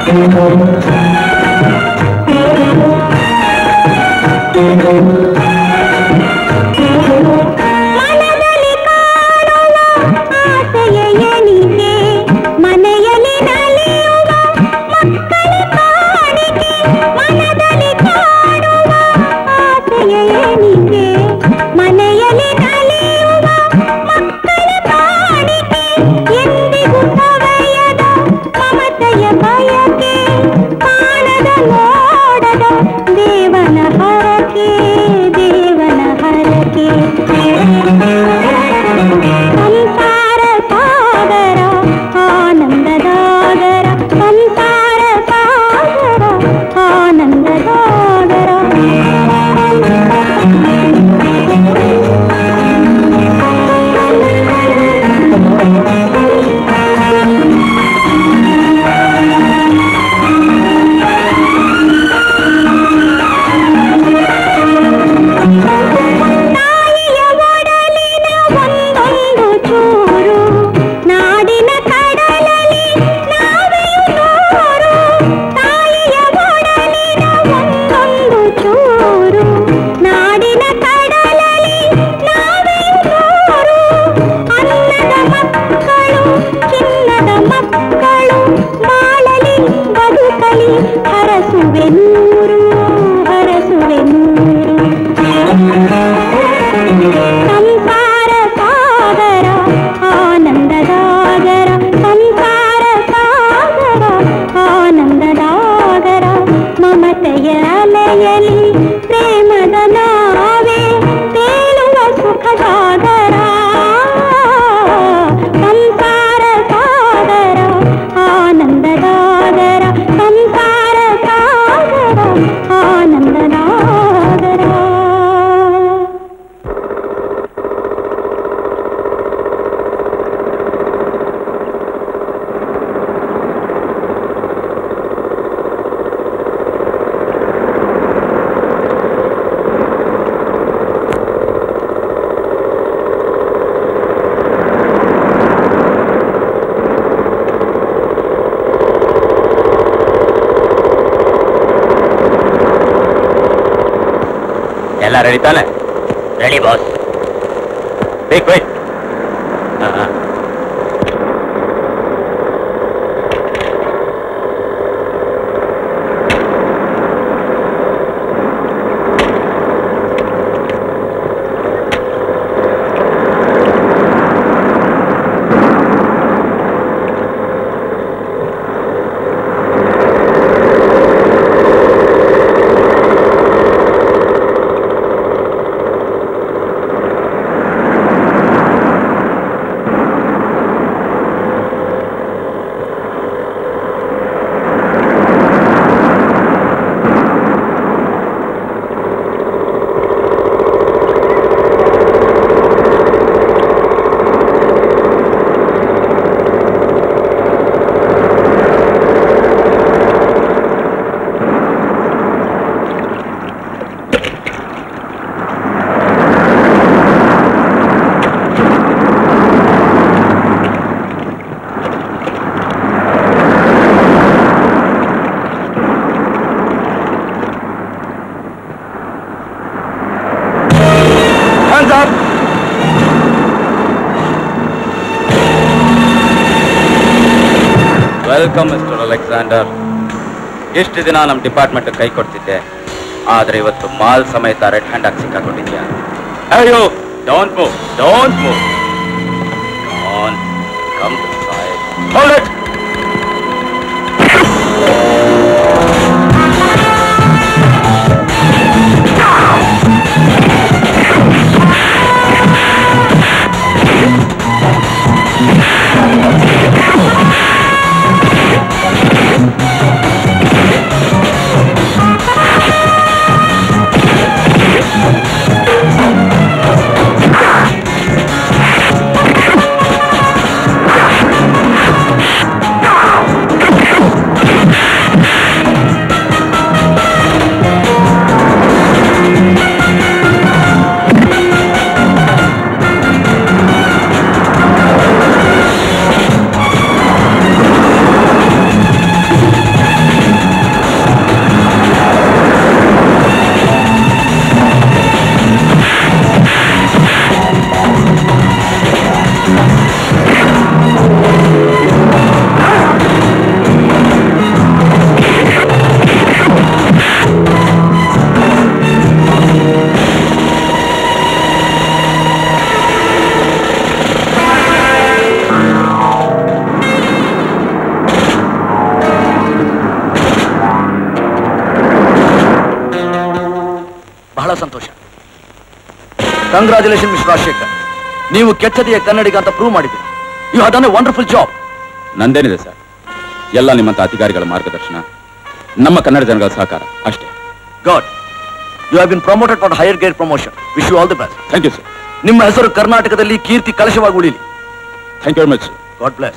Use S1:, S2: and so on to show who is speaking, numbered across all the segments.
S1: ಮನದಲ್ಲಿ ಕಾಣುವ ಆಸೆಯ ಎಣಿಕೆ ಮನೆಯಲ್ಲಿ ನಲಿಯುವ ಮಕ್ಕಳ ಕಾಣಿಕೆ ಮನದಲ್ಲಿ ಕಾಣುವ ಆಸೆಯ ಎಣಿಕೆ ಮನೆಯಲ್ಲಿ ನಲಿಯುವ ಮಕ್ಕಳ ಕಾಣಿಕೆ ಎಂದಿಗೂ ಸವೆಯದ ಮಮತೆಯ ಬಯಕೆ ಕಾಣದ ನೋಡದ ದೇವನ ಹರಕೆ ದೇವನ ಹರಕೆ ಸಂಸಾರ ಸಾಗರ ಆನಂದದಾಗರ ಸಂಸಾರ ಸಾಗರ ಆನಂದದಾಗರ ತಾಯಿಯ ಒಡಲಿನ ಒಂದೊಂದು ಚೂರು ನಾಡಿನ ಕಡಲಲ್ಲಿ ನಾವೆಯು ನೂರು ತಾಯಿಯ ಒಡಲಿನ ಒಂದೊಂದು ಚೂರು ನಾಡಿನ ಕಡಲಲ್ಲಿ ನಾವೆಯು ನೂರು ಅನ್ನದ ಮಕ್ಕಳು ಚಿನ್ನದ ಮಕ್ಕಳು ಬಾಳಲಿ ಬದುಕಲಿ ಹರಸುವೆ ನೂರು ಹರಸುವೆ ನೂರು ಸಂಸಾರ ಸಾಗರ ಆನಂದದಾಗರ ಸಂಸಾರ ಸಾಗರ ಆನಂದದಾಗರ ಮಮತೆಯ ಅಲೆಯಲಿ ಪ್ರೇಮದ ನಾವೇ ತೇಲುವ ಸುಖ ಸಾಗರ ಸಂಸಾರ ಸಾಗರ ಆನಂದದಾಗರ ಸಂಸಾರ ಸಾಗರ ಆನಂದದಾಗರ
S2: ಎಲ್ಲ ರೆಡಿ ತಾನೆ ರೆಡಿ ಬಾಸ್ ಬೇಕು wait Hands up! Welcome mister Alexander ಎಷ್ಟು ದಿನ ನಮ್ಮ ಡಿಪಾರ್ಟ್ಮೆಂಟ್ ಕೈ ಕೊಡ್ತಿದ್ದೆ ಆದ್ರೆ ಇವತ್ತು ಮಾಲ್ ಸಮೇತ ರೆಡ್ ಹ್ಯಾಂಡ್ ಆಗಿ ಸಿಕ್ಕಾಕೊಂಡಿದ್ಯಾ ಅಯ್ಯೋ don't move don't move come Hold it!
S1: ಆ
S3: ಕಂಗ್ರಾಚುಲೇಷನ್ ಮಿಸ್ಟರ್ ರಾಜಶೇಖರ್ ನೀವು ಕೆಚ್ಚದೆಯ ಕನ್ನಡಿಗ ಅಂತ ಪ್ರೂವ್ ಮಾಡಿದ್ದೀರಿ you have done a wonderful job
S2: ನಂದೇನಿದೆ ಸರ್ ಎಲ್ಲ ನಿಮ್ಮಂತ ಅಧಿಕಾರಿಗಳ ಮಾರ್ಗದರ್ಶನ ನಮ್ಮ ಕನ್ನಡ ಜನಗಳ ಸಹಕಾರ ಅಷ್ಟೇ
S3: God you have been promoted for higher grade promotion wish you all the best
S2: thank you sir
S3: ನಿಮ್ಮ ಹೆಸರು ಕರ್ನಾಟಕದಲ್ಲಿ ಕೀರ್ತಿ ಕಲಶವಾಗಿ ಉಳಿಲಿ
S2: thank you very much
S3: God bless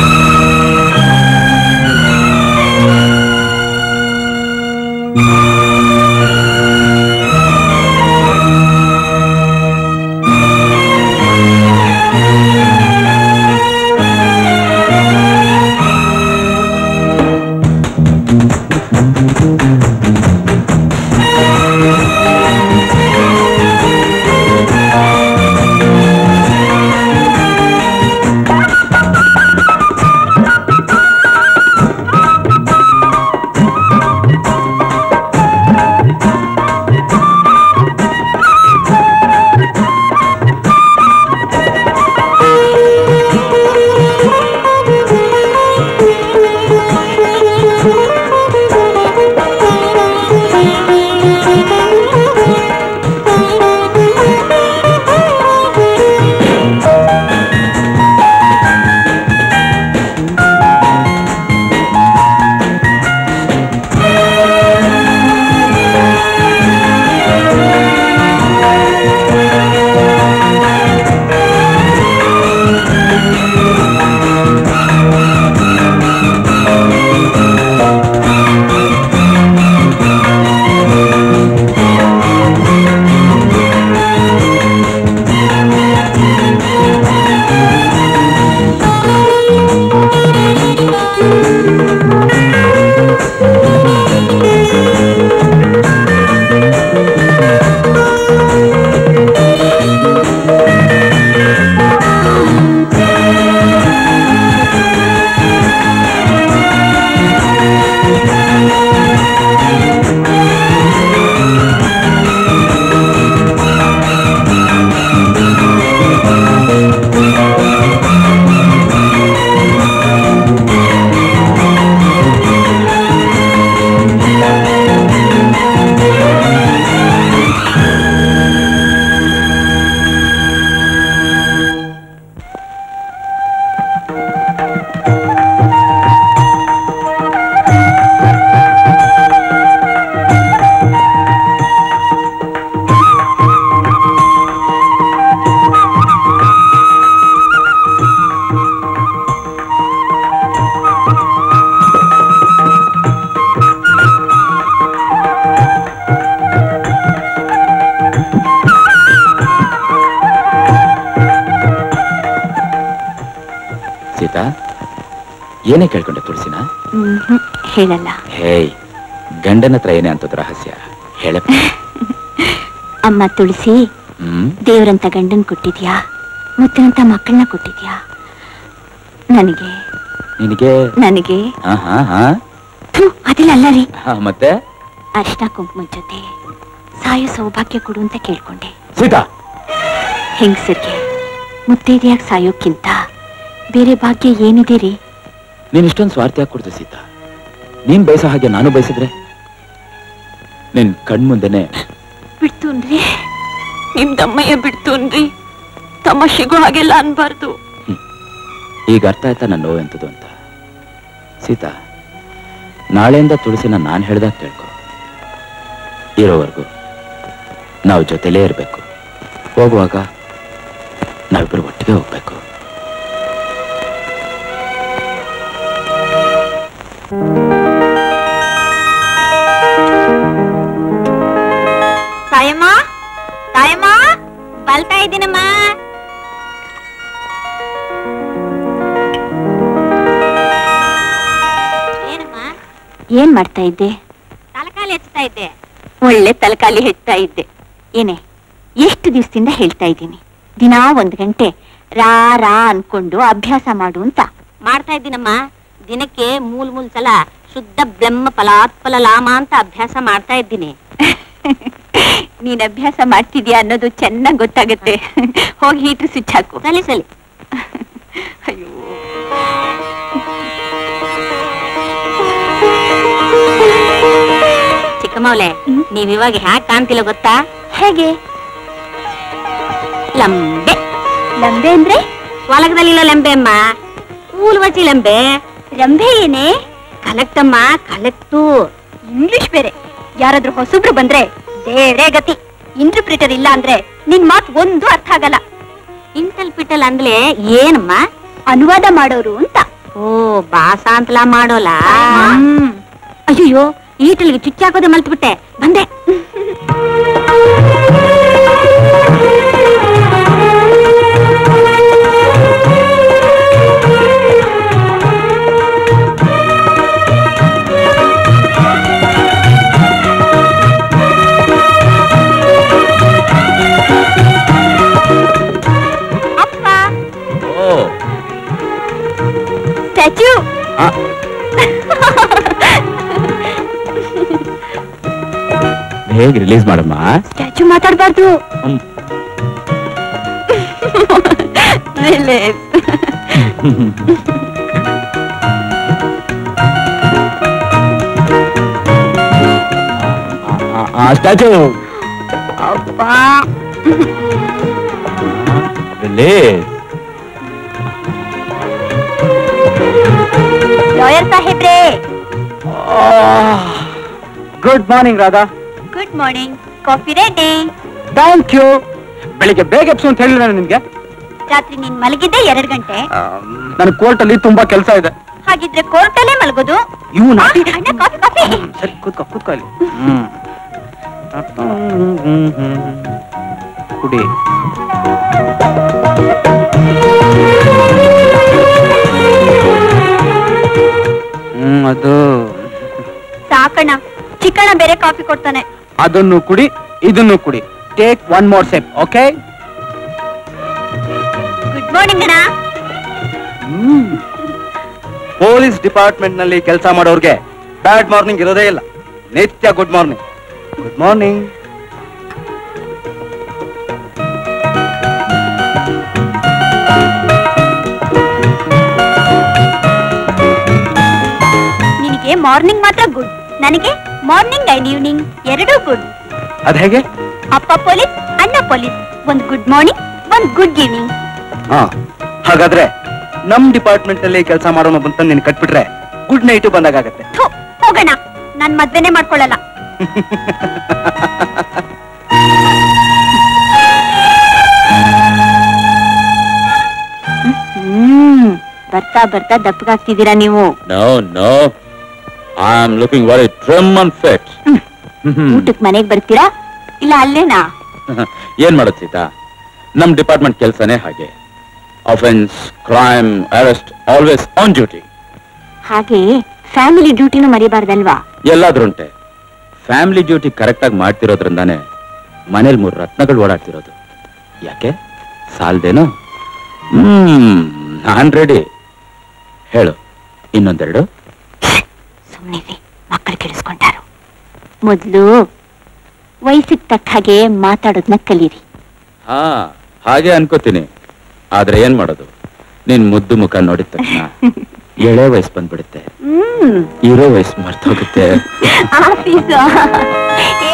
S2: Seetha ಏನೇ ಕೇಳ್ಕೊಂಡೆ ತುಳಸಿನ
S1: ಹೇಳಲ್ಲ
S2: ಹೇಯ್ ಗಂಡನ ಹತ್ರ ಏನೇ ಅಂತದ್ ರಹಸ್ಯ ಹೇಳಪ್ಪ
S1: ಅಮ್ಮ ತುಳಸಿ
S2: ಹ್ಮ್
S1: ದೇವ್ರಂತ ಗಂಡನ್ ಕೊಟ್ಟಿದ್ಯಾ ಮುತ್ತಿನಂತ ಮಕ್ಕಳನ್ನ ಕೊಟ್ಟಿದ್ಯಾ ನನಗೆ
S2: ನಿನಗೆ
S1: ನನಗೆ
S2: ಹಾ ಹಾ ಹಾ
S1: ಥು, ಅದಿಲ್ಲ ಅಲ್ಲ ರೀ
S2: ಹಾ, ಮತ್ತೆ
S1: ಅರ್ಶನ ಕುಂಕುಮದ ಜೊತೆ ಸಾಯೋ ಸೌಭಾಗ್ಯ ಕೊಡು ಅಂತ ಕೇಳ್ಕೊಂಡೆ
S2: ಸೀತಾ
S1: ಹೆಂಗಸರಿಗೆ ಮುತ್ತೈದೆಯಾಗಿ ಸಾಯೋಕ್ಕಿಂತ ಬೇರೆ ಭಾಗ್ಯ ಏನಿದೆ ರೀ
S2: ನೀನ್ ಇಷ್ಟೊಂದು ಸ್ವಾರ್ಥಿಯಾಗಿ ಕೊಡ್ತು ಸೀತಾ ನೀನ್ ಬಯಸೋ ಹಾಗೆ ನಾನು ಬಯಸಿದ್ರೆ ನಿನ್ ಕಣ್ಮುಂದೆನೆ
S1: ಬಿಡ್ತು ಅನ್ರಿ ನಿಮ್ ದಮ್ಮಯ್ಯ ಬಿಡ್ತು ಅನ್ರಿ ತಮಾಷೆಗೂ ಹಾಗೆಲ್ಲ ಅನ್ಬಾರ್ದು
S2: ಈಗ ಅರ್ಥ ಆಯ್ತಾ ನನ್ನ ನೋವು ಎಂತದು ಅಂತ ಸೀತಾ ನಾಳೆಯಿಂದ ತುಳಸಿನ ನಾನು ಹೇಳ್ದಾಗ ಕೇಳ್ಕೊ ಇರೋವರೆಗೂ ನಾವು ಜೊತೆಲೇ ಇರಬೇಕು ಹೋಗುವಾಗ ನಾವಿಬ್ಬರು ಒಟ್ಟಿಗೆ ಹೋಗ್ಬೇಕು
S1: ತಾಯಮ್ಮ ತಾಯಮ್ಮ ಬಲ್ತಾ ಇದ್ದೀನಮ್ಮ ಏನ್ ಮಾಡ್ತಾ ಇದ್ದೆ ತಲಕಾಲಿ ಹೆಚ್ಚುತ್ತಾ ಇದ್ದೆ ಒಳ್ಳೆ ತಲಕಾಲಿ ಹೆಚ್ಚುತ್ತಾ ಇದ್ದೆ ಏನೇ ಎಷ್ಟು ದಿವಸದಿಂದ ಹೇಳ್ತಾ ಇದ್ದೀನಿ ದಿನಾ ಒಂದ್ ಗಂಟೆ ರಾ ರಾ ಅನ್ಕೊಂಡು ಅಭ್ಯಾಸ ಮಾಡು ಅಂತ
S4: ಮಾಡ್ತಾ ಇದ್ದೀನಮ್ಮ ದಿನಕ್ಕೆ ಮೂಲ್ ಮೂಲ್ ಸಲ ಶುದ್ಧ ಬ್ರಹ್ಮ ಫಲಾತ್ಫಲ ಲಾಮ ಅಂತ ಅಭ್ಯಾಸ ಮಾಡ್ತಾ ಇದ್ದೀನಿ
S1: ನೀನ್ ಅಭ್ಯಾಸ ಮಾಡ್ತಿದ್ಯಾ ಅನ್ನೋದು ಚೆನ್ನಾಗ್ ಗೊತ್ತಾಗುತ್ತೆ ಹೋಗಿ ಹೀಟ್ರ್ ಸ್ವಿಚ್ ಹಾಕು
S4: ಸಲಿ ಸಲಿ
S1: ಅಯ್ಯೋ
S4: ಚಿಕ್ಕಮ್ಮವ್ಲೆ
S1: ಹ್ಮ್.
S4: ನೀವ್ ಇವಾಗ ಹ್ಯಾಕ್ ಕಾಣ್ತಿಲ್ಲ ಗೊತ್ತಾ
S1: ಹೇಗೆ
S4: ಲಂಬೆ
S1: ಲಂಬೆ ಅಂದ್ರೆ
S4: ಒಲಗದಲ್ಲಿಲ್ಲ ಲಂಬೆ ಅಮ್ಮ ಕೂಲ್ ವಚಿ ಲಂಬೆ
S1: ರಂಬೆ ಏನೇ
S4: ಕಲೆಕ್ಟ್ ಅಮ್ಮ ಕಲೆಕ್ಟು
S1: ಇಂಗ್ಲಿಷ್ ಬೇರೆ ಯಾರಾದ್ರೂ ಹೊಸಬ್ರು ಬಂದ್ರೆ ದೇವ್ರೇ ಗತಿ ಇಂಟರ್ಪ್ರಿಟರ್ ಇಲ್ಲ ಅಂದ್ರೆ ನಿನ್ ಮಾತ್ ಒಂದು ಅರ್ಥ ಆಗಲ್ಲ
S4: ಇಂಟಲ್ ಪಿಟಲ್ ಅಂದ್ಲೆ ಏನಮ್ಮ
S1: ಅನುವಾದ ಮಾಡೋರು ಅಂತ
S4: ಓ ಬಾಸಾಂತಲ ಮಾಡೋಲ್ಲ
S1: ಹ್ಮ್.
S4: ಅಯ್ಯೋ ಈಟಲ್ಗೆ ಚುಚ್ಚಾಕೋದೆ ಮಲ್ತ್ಬಿಟ್ಟೆ ಬಂದೆ
S1: ಅಪ್ಪ
S2: ಓ
S1: ಸ್ಟ್ಯಾಚ್ಯೂ
S2: ಆ, ಹೇಗೆ ರಿಲೀಸ್ ಮಾಡಮ್ಮ
S1: ಸ್ಟ್ಯಾಚ್ಯೂ ಮಾತಾಡ್ಬಾರ್ದು
S2: ಹ್ಮ್. ಸ್ಟ್ಯಾಚು
S1: ಅಪ್ಪ
S2: ರಿಲೀಸ್
S1: ಲಾಯರ್ ಸಾಹೇಬ್ರೆ
S3: good morning Radha
S1: good morning coffee ready
S3: thank you ಬೆಳಿಗ್ಗೆ ಬೇಗ ಎಪ್ಸು ಅಂತ ಹೇಳಿಲ್ಲ ನಿಮ್ಗೆ
S1: ರಾತ್ರಿ ನೀನ್ ಮಲಗಿದ್ದೆ ಎರಡ್ ಗಂಟೆ
S3: ನನ್ನ ಕೋರ್ಟ್ ಅಲ್ಲಿ ತುಂಬಾ ಕೆಲಸ ಇದೆ
S1: ಹಾಗಿದ್ರೆ ಕೋರ್ಟಲ್ಲೇ ಮಲಗೋದು
S3: ಇವು
S1: ಆ, ಅಣ್ಣ ಕಾಫಿ ಕಾಫಿ
S3: ಸರಿ ಕೂತ್ಕೋ ಕೂತ್ಕೋ ಇಲ್ಲಿ ಕುಡಿ ಹ್ಮ್ ಅದು
S1: ಸಾಕಣ್ಣ ಚಿಕ್ಕಣ್ಣ ಬೇರೆ ಕಾಫಿ ಕೊಡ್ತಾನೆ
S3: ಅದನ್ನು ಕುಡಿ ಇದನ್ನು ಕುಡಿ take one more sip okay
S1: good morning ಅಣ್ಣ
S3: ಪೊಲೀಸ್ ಡಿಪಾರ್ಟ್ಮೆಂಟ್ ನಲ್ಲಿ ಕೆಲಸ ಮಾಡೋರ್ಗೆ ಬ್ಯಾಡ್ ಮಾರ್ನಿಂಗ್ ಇರೋದೇ ಇಲ್ಲ ನಿತ್ಯ ಗುಡ್ ಮಾರ್ನಿಂಗ್ ಗುಡ್ ಮಾರ್ನಿಂಗ್
S1: ನಿನಗೆ ಮಾರ್ನಿಂಗ್ ಮಾತ್ರ ಗುಡ್ ನನಗೆ ಮಾರ್ನಿಂಗ್ ಅಂಡ್ ಈವ್ನಿಂಗ್ ಎರಡೂ ಗುಡ್
S3: ಅದ್ ಹೇಗೆ
S1: ಅಪ್ಪ ಪೊಲೀಸ್ ಅಣ್ಣ ಪೊಲೀಸ್ ಒಂದ್ ಗುಡ್ ಮಾರ್ನಿಂಗ್ ಒಂದ್ ಗುಡ್ ಈವ್ನಿಂಗ್
S3: ಹಾ ಹಾಗಾದ್ರೆ ನಮ್ ಡಿಪಾರ್ಟ್ಮೆಂಟ್ ನಲ್ಲಿ ಕೆಲಸ ಮಾಡೋಣ ಬಂತ ನೀನ್ ಕಟ್ಬಿಟ್ರೆ ಗುಡ್ ನೈಟ್ ಬಂದಾಗತ್ತೆ
S1: ಥು, ಹೋಗೋಣ ನಾನ್ ಮದ್ವೆನೇ ಮಾಡ್ಕೊಳ್ಳಲ್ಲ
S4: ಹ್ಮ್ ಬರ್ತಾ ಬರ್ತಾ ದಪ್ಪಗಾಗ್ತಿದ್ದೀರಾ ನೀವು
S2: no no I am looking very trim and fit
S4: ಊಟಕ್ ಮನೆಗ್ ಬರ್ತೀರಾ ಇಲ್ಲ ಅಲ್ಲೇನಾ
S2: ಏನ್ ಮಾಡೋದು ಸೀತಾ ನಮ್ ಡಿಪಾರ್ಟ್ಮೆಂಟ್ ಕೆಲಸನೇ ಹಾಗೆ offence crime arrest always on duty
S4: ಹಾಗೆ ಫ್ಯಾಮಿಲಿ ಡ್ಯೂಟಿನೂ ಮರಿಬಾರ್ದಲ್ವಾ
S2: ಎಲ್ಲಾದ್ರುಂಟೆ ಫ್ಯಾಮಿಲಿ ಡ್ಯೂಟಿ ಕರೆಕ್ಟ್ ಆಗಿ ಮಾಡ್ತಿರೋದ್ರಿಂದಾನೆ ಮನೇಲಿ ಮೂರು ರತ್ನಗಳು ಓಡಾಡ್ತಿರೋದು ಯಾಕೆ ಸಾಲ್ದೇನು ಹ್ಮ್ ನಾನ್ ರೆಡಿ ಹೇಳು ಇನ್ನೊಂದೆರಡು
S4: ಸುಮ್ಮನಿರಿ ಮಕ್ಕಳು ಕೇಳಿಸ್ಕೊಂಡಾರು ಮೊದ್ಲು ವಯಸ್ಸಿಗೆ ತಕ್ಕ ಹಾಗೆ ಮಾತಾಡೋದನ್ನ ಕಲೀರಿ
S2: ಹಾ ಹಾಗೆ ಅನ್ಕೋತೀನಿ ಆದ್ರೆ ಏನ್ ಮಾಡೋದು ನಿನ್ ಮುದ್ದು ಮುಖ ನೋಡಿದ ತಕ್ಷಣ ಎಳೆ ವಯಸ್ಸು ಬಂದ್ಬಿಡುತ್ತೆ
S4: ಹ್ಮ್
S2: ಇರೋ ವಯಸ್ಸು ಮರ್ತೋಗುತ್ತೆ
S4: ಆಫೀಸು